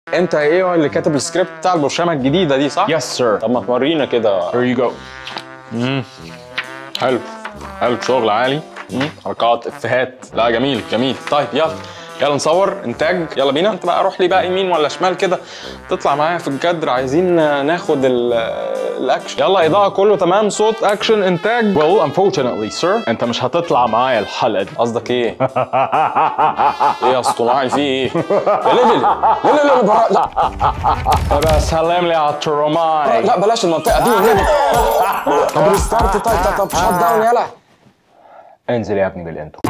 انت ايه اللي كاتب السكريبت بتاع البرشامه الجديده دي صح؟ يس سير طب ما تورينا كده هير يو جو حلو حلو شغل عالي مم. حركات افيهات لا جميل جميل طيب يلا يلا نصور انتاج يلا بينا انت بقى روح لي بقى يمين ولا شمال كده تطلع معايا في الجدر عايزين ناخد ال- الاكشن يلا اضاءه كله تمام صوت اكشن انتاج well unfortunately sir انت مش هتطلع معايا الحلقه دي قصدك ايه؟ ايه يا اصطناعي في ايه؟ لا لا لا لا لا لا برا- لا طب سلم لي على التروماي لا بلاش المنطقه دي والنبي طب ريستارت طيب طب طب شات داون يلا انزل يا ابني بالانترو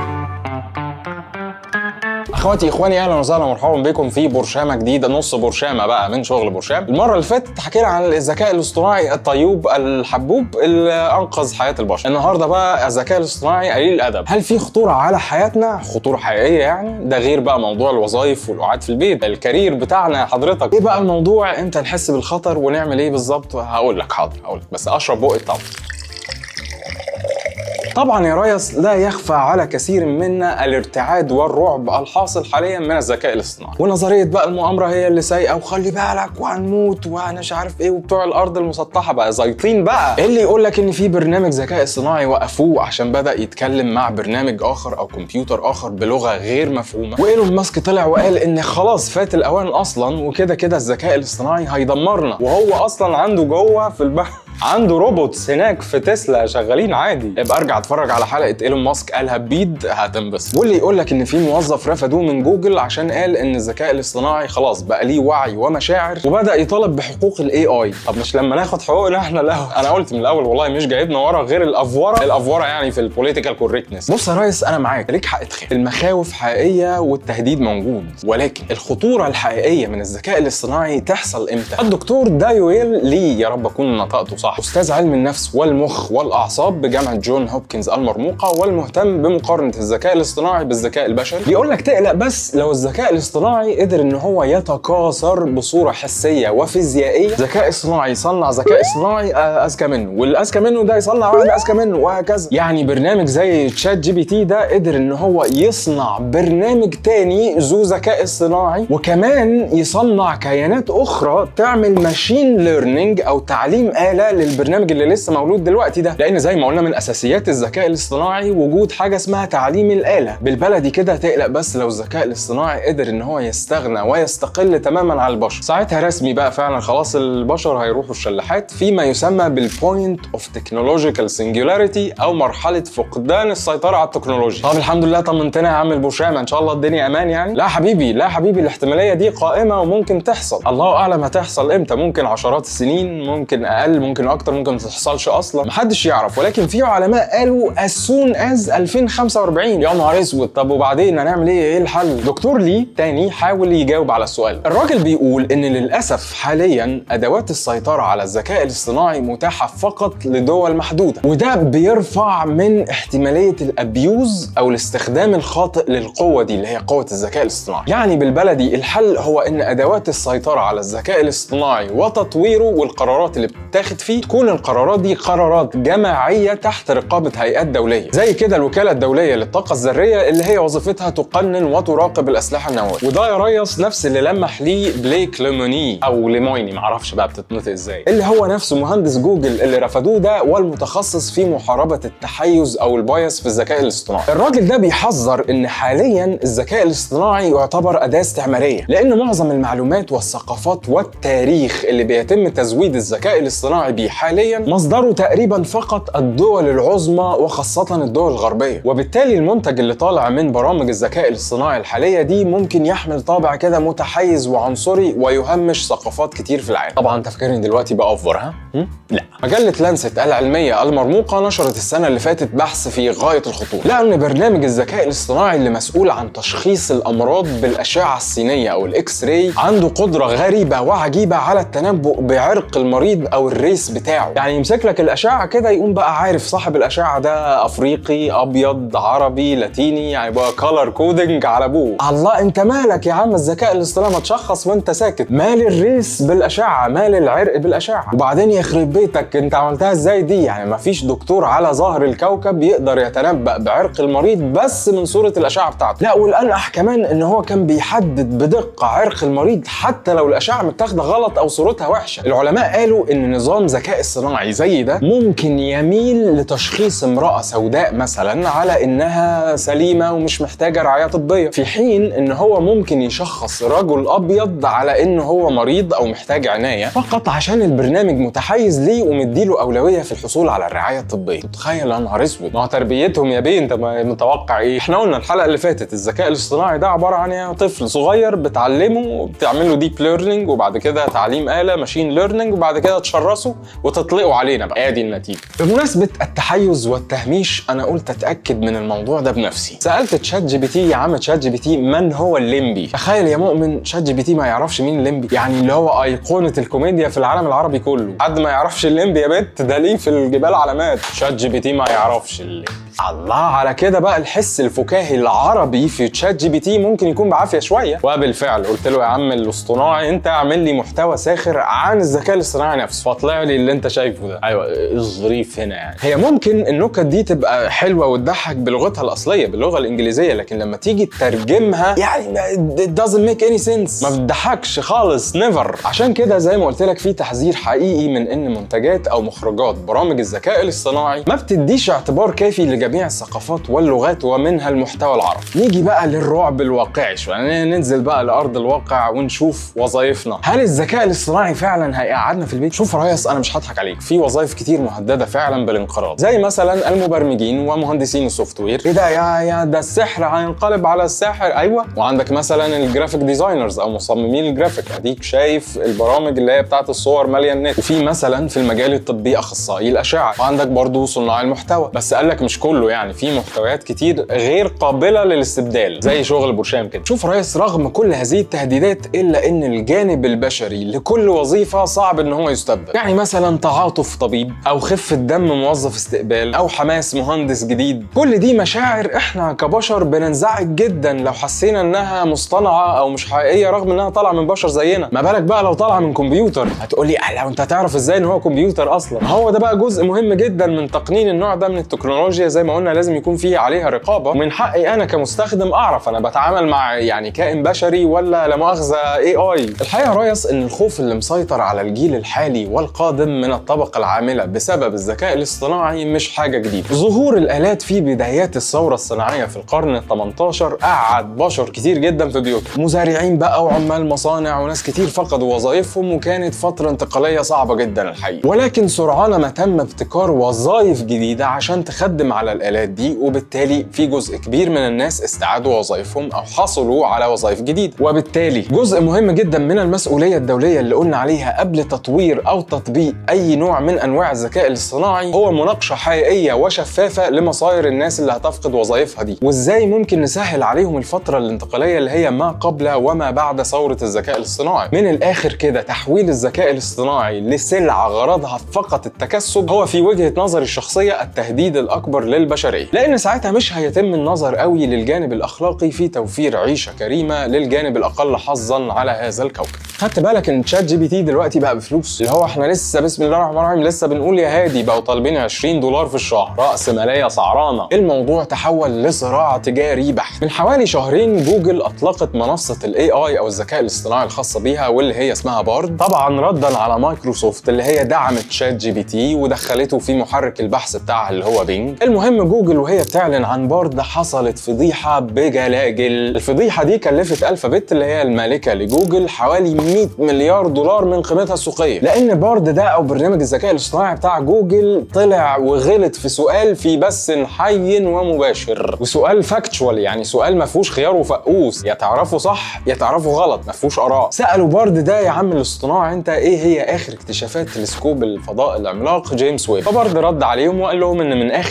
اخواتي اخواني اهلا وسهلا ومرحبا بكم في برشامه جديده نص برشامه بقى من شغل برشام المره اللي فاتت حكينا عن الذكاء الاصطناعي الطيوب الحبوب اللي انقذ حياه البشر النهارده بقى الذكاء الاصطناعي قليل الادب هل في خطوره على حياتنا خطوره حقيقيه يعني ده غير بقى موضوع الوظائف والقعاد في البيت الكارير بتاعنا حضرتك ايه بقى الموضوع امتى نحس بالخطر ونعمل ايه بالظبط هقول لك حاضر هقول لك بس اشرب بقي طبعا طبعا يا ريس لا يخفى على كثير منا الارتعاد والرعب الحاصل حاليا من الذكاء الاصطناعي ونظريه بقى المؤامره هي اللي سايقه وخلي بالك وهنموت وانا مش عارف ايه وبتوع الارض المسطحه بقى زيطين بقى اللي يقول لك ان في برنامج ذكاء اصطناعي وقفوه عشان بدا يتكلم مع برنامج اخر او كمبيوتر اخر بلغه غير مفهومه وايلون ماسك طلع وقال ان خلاص فات الاوان اصلا وكده كده الذكاء الاصطناعي هيدمرنا وهو اصلا عنده جوه في البحر عنده روبوتس هناك في تسلا شغالين عادي ابقى ارجع اتفرج على حلقه ايلون ماسك قالها بيد هتنبسط واللي يقول لك ان في موظف رفضوه من جوجل عشان قال ان الذكاء الاصطناعي خلاص بقى ليه وعي ومشاعر وبدا يطالب بحقوق الاي اي طب مش لما ناخد حقوقنا احنا الاول انا قلت من الاول والله مش جايبنا ورا غير الافوره الافوره يعني في البوليتيكال كوريكتنس بص يا ريس انا معاك ليك حق تخاف المخاوف حقيقيه والتهديد موجود ولكن الخطوره الحقيقيه من الذكاء الاصطناعي تحصل امتى الدكتور دايويل لي يا رب اكون نطقته صح استاذ علم النفس والمخ والاعصاب بجامعه جون هوبكنز المرموقه والمهتم بمقارنه الذكاء الاصطناعي بالذكاء البشري بيقول لك تقلق بس لو الذكاء الاصطناعي قدر ان هو يتكاثر بصوره حسيه وفيزيائيه ذكاء اصطناعي يصنع ذكاء اصطناعي آه، اذكى منه والاذكى منه ده يصنع واحد اذكى منه وهكذا يعني برنامج زي تشات جي بي تي ده قدر ان هو يصنع برنامج تاني ذو ذكاء اصطناعي وكمان يصنع كيانات اخرى تعمل ماشين ليرنينج او تعليم آلة للبرنامج اللي لسه مولود دلوقتي ده لان زي ما قلنا من اساسيات الذكاء الاصطناعي وجود حاجه اسمها تعليم الآلة بالبلدي كده تقلق بس لو الذكاء الاصطناعي قدر ان هو يستغنى ويستقل تماما عن البشر ساعتها رسمي بقى فعلا خلاص البشر هيروحوا الشلاحات فيما يسمى بالبوينت اوف تكنولوجيكال سنجولاريتي او مرحله فقدان السيطره على التكنولوجيا طب الحمد لله طمنتنا يا عم البرشامه ان شاء الله الدنيا امان يعني لا حبيبي لا حبيبي الاحتماليه دي قائمه وممكن تحصل الله اعلم هتحصل امتى ممكن عشرات السنين ممكن اقل ممكن اكتر ممكن ما تحصلش اصلا محدش يعرف ولكن في علماء قالوا as soon as 2045 يا نهار اسود طب وبعدين هنعمل ايه ايه الحل دكتور لي تاني حاول يجاوب على السؤال الراجل بيقول ان للاسف حاليا ادوات السيطره على الذكاء الاصطناعي متاحه فقط لدول محدوده وده بيرفع من احتماليه الابيوز او الاستخدام الخاطئ للقوه دي اللي هي قوه الذكاء الاصطناعي يعني بالبلدي الحل هو ان ادوات السيطره على الذكاء الاصطناعي وتطويره والقرارات اللي بتتاخد فيه تكون القرارات دي قرارات جماعيه تحت رقابه هيئات دوليه زي كده الوكاله الدوليه للطاقه الذريه اللي هي وظيفتها تقنن وتراقب الاسلحه النوويه وده يا ريس نفس اللي لمح ليه بليك ليموني او ليمويني معرفش بقى بتتنطق ازاي اللي هو نفسه مهندس جوجل اللي رفضوه ده والمتخصص في محاربه التحيز او البايس في الذكاء الاصطناعي الراجل ده بيحذر ان حاليا الذكاء الاصطناعي يعتبر اداه استعماريه لان معظم المعلومات والثقافات والتاريخ اللي بيتم تزويد الذكاء الاصطناعي بيه حاليا مصدره تقريبا فقط الدول العظمى وخاصه الدول الغربيه وبالتالي المنتج اللي طالع من برامج الذكاء الاصطناعي الحاليه دي ممكن يحمل طابع كده متحيز وعنصري ويهمش ثقافات كتير في العالم طبعا انت فاكرني دلوقتي بأوفر ها هم؟ لا مجله لانست العلميه المرموقه نشرت السنه اللي فاتت بحث في غايه الخطوره لقوا ان برنامج الذكاء الاصطناعي اللي مسؤول عن تشخيص الامراض بالاشعه السينيه او الاكس راي عنده قدره غريبه وعجيبه على التنبؤ بعرق المريض او الريس الريس بتاعه يعني يمسك لك الاشعه كده يقوم بقى عارف صاحب الاشعه ده افريقي ابيض عربي لاتيني يعني بقى كولر كودنج على ابوه الله انت مالك يا عم الذكاء الاصطناعي ما تشخص وانت ساكت مال الريس بالاشعه مال العرق بالاشعه وبعدين يخرب بيتك انت عملتها ازاي دي يعني ما فيش دكتور على ظهر الكوكب يقدر يتنبأ بعرق المريض بس من صوره الاشعه بتاعته لا والانقح كمان ان هو كان بيحدد بدقه عرق المريض حتى لو الاشعه متاخده غلط او صورتها وحشه العلماء قالوا ان نظام ذكاء اصطناعي زي ده ممكن يميل لتشخيص امراه سوداء مثلا على انها سليمه ومش محتاجه رعايه طبيه في حين ان هو ممكن يشخص رجل ابيض على ان هو مريض او محتاج عنايه فقط عشان البرنامج متحيز ليه ومديله اولويه في الحصول على الرعايه الطبيه تخيل يا نهار اسود ما هو تربيتهم يا بيه انت متوقع ايه احنا قلنا الحلقه اللي فاتت الذكاء الاصطناعي ده عباره عن يعني طفل صغير بتعلمه وبتعمل له ديب ليرنينج وبعد كده تعليم اله ماشين ليرنينج وبعد كده تشرسه وتطلقه علينا بقى ادي النتيجه بمناسبه التحيز والتهميش انا قلت اتاكد من الموضوع ده بنفسي سالت تشات جي بي تي يا عم تشات جي بي تي من هو الليمبي تخيل يا مؤمن شات جي بي تي ما يعرفش مين الليمبي يعني اللي هو ايقونه الكوميديا في العالم العربي كله حد ما يعرفش الليمبي يا بت ده ليه في الجبال علامات شات جي بي تي ما يعرفش الليمبي الله على كده بقى الحس الفكاهي العربي في تشات جي بي تي ممكن يكون بعافيه شويه وبالفعل قلت له يا عم الاصطناعي انت اعمل لي محتوى ساخر عن الذكاء الاصطناعي نفسه فطلع لي اللي انت شايفه ده ايوه الظريف هنا يعني هي ممكن النكت دي تبقى حلوه وتضحك بلغتها الاصليه باللغه الانجليزيه لكن لما تيجي تترجمها يعني it doesn't make any sense ما بتضحكش خالص نيفر عشان كده زي ما قلت لك في تحذير حقيقي من ان منتجات او مخرجات برامج الذكاء الاصطناعي ما بتديش اعتبار كافي لجميع الثقافات واللغات ومنها المحتوى العربي نيجي بقى للرعب الواقعي شويه ننزل بقى لارض الواقع ونشوف وظائفنا هل الذكاء الاصطناعي فعلا هيقعدنا في البيت شوف يا ريس انا مش هضحك عليك في وظائف كتير مهدده فعلا بالانقراض زي مثلا المبرمجين ومهندسين السوفت وير ايه ده يا يا ده السحر هينقلب على الساحر ايوه وعندك مثلا الجرافيك ديزاينرز او مصممين الجرافيك اديك شايف البرامج اللي هي بتاعت الصور ماليه النت وفي مثلا في المجال الطبي اخصائي الاشعه وعندك برضو صناع المحتوى بس قال لك مش كله يعني في محتويات كتير غير قابله للاستبدال زي شغل برشام كده شوف يا ريس رغم كل هذه التهديدات الا ان الجانب البشري لكل وظيفه صعب ان هو يستبدل يعني مثلا تعاطف طبيب او خفه دم موظف استقبال او حماس مهندس جديد كل دي مشاعر احنا كبشر بننزعج جدا لو حسينا انها مصطنعه او مش حقيقيه رغم انها طالعه من بشر زينا ما بالك بقى لو طالعه من كمبيوتر هتقولي لو انت هتعرف ازاي ان هو كمبيوتر اصلا هو ده بقى جزء مهم جدا من تقنين النوع ده من التكنولوجيا زي ما قلنا لازم يكون فيه عليها رقابه ومن حقي انا كمستخدم اعرف انا بتعامل مع يعني كائن بشري ولا لا مؤاخذه اي اي الحقيقه يا ريس ان الخوف اللي مسيطر على الجيل الحالي والقادم من الطبقه العامله بسبب الذكاء الاصطناعي مش حاجه جديده ظهور الالات في بدايات الثوره الصناعيه في القرن ال 18 قعد بشر كتير جدا في بيوتهم مزارعين بقى وعمال مصانع وناس كتير فقدوا وظائفهم وكانت فتره انتقاليه صعبه جدا الحقيقه ولكن سرعان ما تم ابتكار وظائف جديده عشان تخدم على الالات دي وبالتالي في جزء كبير من الناس استعادوا وظائفهم او حصلوا على وظائف جديده وبالتالي جزء مهم جدا من المسؤوليه الدوليه اللي قلنا عليها قبل تطوير او تطبيق اي نوع من انواع الذكاء الاصطناعي هو مناقشه حقيقيه وشفافه لمصائر الناس اللي هتفقد وظائفها دي وازاي ممكن نسهل عليهم الفتره الانتقاليه اللي هي ما قبل وما بعد ثوره الذكاء الاصطناعي من الاخر كده تحويل الذكاء الاصطناعي لسلعه غرضها فقط التكسب هو في وجهه نظري الشخصيه التهديد الاكبر للبشريه لان ساعتها مش هيتم النظر قوي للجانب الاخلاقي في توفير عيشه كريمه للجانب الاقل حظا على هذا الكوكب خدت بالك ان تشات جي بي تي دلوقتي بقى بفلوس اللي هو احنا لسه بسم الله الرحمن الرحيم لسه بنقول يا هادي بقوا طالبين 20 دولار في الشهر راس ماليه سعرانه الموضوع تحول لصراع تجاري بحت من حوالي شهرين جوجل اطلقت منصه الاي اي او الذكاء الاصطناعي الخاصه بيها واللي هي اسمها بارد طبعا ردا على مايكروسوفت اللي هي دعمت تشات جي بي تي ودخلته في محرك البحث بتاعها اللي هو بينج المهم جوجل وهي بتعلن عن بارد حصلت فضيحه بجلاجل الفضيحه دي كلفت الفابت اللي هي المالكه لجوجل حوالي 100 مليار دولار من قيمتها السوقيه لان بارد ده او برنامج الذكاء الاصطناعي بتاع جوجل طلع وغلط في سؤال في بث حي ومباشر وسؤال فاكتشوال يعني سؤال ما فيهوش خيار وفقوس يا تعرفه صح يا تعرفه غلط ما فيهوش اراء سالوا بارد ده يا عم الاصطناعي انت ايه هي اخر اكتشافات تلسكوب الفضاء العملاق جيمس ويب فبارد رد عليهم وقال لهم ان من اخر انجازات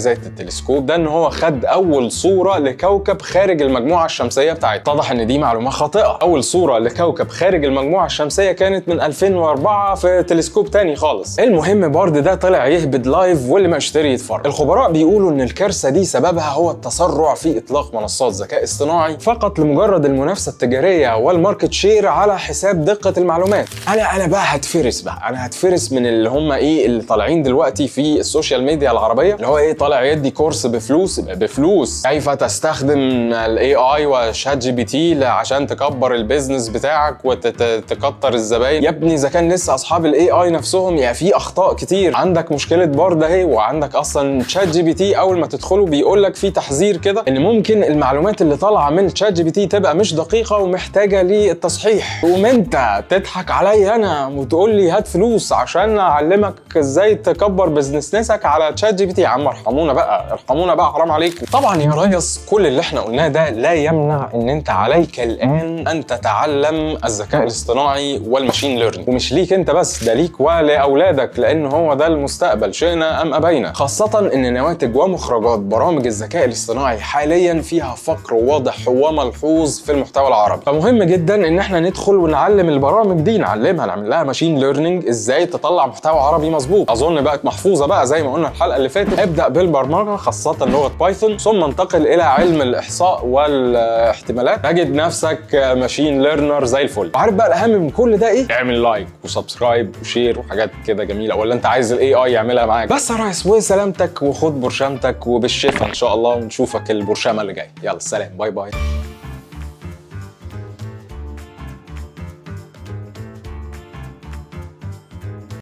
مميزات التلسكوب ده ان هو خد اول صوره لكوكب خارج المجموعه الشمسيه بتاعتنا اتضح ان دي معلومه خاطئه اول صوره لكوكب خارج المجموعه الشمسيه كانت من 2004 في تلسكوب تاني خالص المهم بارد ده طلع يهبد لايف واللي ما اشتري يتفرج الخبراء بيقولوا ان الكارثه دي سببها هو التسرع في اطلاق منصات ذكاء اصطناعي فقط لمجرد المنافسه التجاريه والماركت شير على حساب دقه المعلومات انا انا بقى هتفرس بقى انا هتفرس من اللي هم ايه اللي طالعين دلوقتي في السوشيال ميديا العربيه اللي هو ايه طالع يدي كورس بفلوس يبقى بفلوس كيف تستخدم الاي اي وشات جي بي تي عشان تكبر البيزنس بتاعك وتكتر الزباين يا ابني اذا كان لسه اصحاب الاي اي نفسهم يا في اخطاء كتير عندك مشكله بارد اهي وعندك اصلا شات جي بي تي اول ما تدخله بيقول لك في تحذير كده ان ممكن المعلومات اللي طالعه من شات جي بي تي تبقى مش دقيقه ومحتاجه للتصحيح تقوم انت تضحك عليا انا وتقول لي هات فلوس عشان اعلمك ازاي تكبر بزنسك على شات جي بي تي يا عم ارحمونا بقى ارحمونا بقى حرام عليكم طبعا يا ريس كل اللي احنا قلناه ده لا يمنع ان انت عليك الان ان تتعلم الذكاء الاصطناعي والماشين ليرنينج ومش ليك انت بس ده ليك ولاولادك لان هو ده المستقبل شئنا ام ابينا خاصه ان نواتج ومخرجات برامج الذكاء الاصطناعي حاليا فيها فقر واضح وملحوظ في المحتوى العربي فمهم جدا ان احنا ندخل ونعلم البرامج دي نعلمها نعمل لها ماشين ليرنينج ازاي تطلع محتوى عربي مظبوط اظن بقت محفوظه بقى زي ما قلنا الحلقه اللي فاتت ابدا بالبرمجه خاصه لغه بايثون ثم انتقل الى علم الاحصاء والاحتمالات تجد نفسك ماشين ليرنر زي الفل وعارف بقى الاهم من كل ده ايه اعمل لايك وسبسكرايب وشير وحاجات كده جميله ولا انت عايز الاي اي يعملها معاك بس يا ريس وسلامتك وخد برشامتك وبالشفا ان شاء الله ونشوفك البرشامه اللي جايه يلا سلام باي باي